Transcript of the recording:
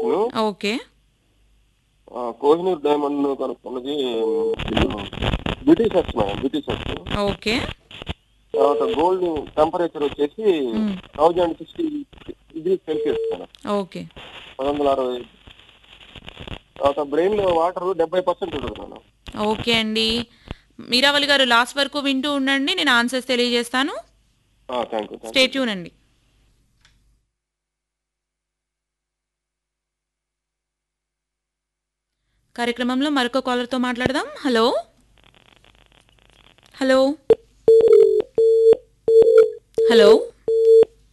Question okay Kohinoor diamond కనుక్కున్నది బ్యూటీషర్స్ madam బ్యూటీషర్స్ ఓకే తర్వాత గోల్డ్ టెంపరేచర్ వచ్చేసి మ్మ్. Thousand sixty degree Celsius madam okay పది వందల అరవై తర్వాత బ్రెయిన్ లో వాటర్ డెబ్బై పర్సెంట్ ఉంటుంది మేడం ఓకే అండి మీరావళి గారు లాస్ట్ వరకు వింటూ ఉండండి నేను ఆన్సర్స్ తెలియజేస్తాను థ్యాంక్ యూ స్టే ట్యూన్ అండి కార్యక్రమంలో మరొక కాలర్తో మాట్లాడదాం హలో హలో హలో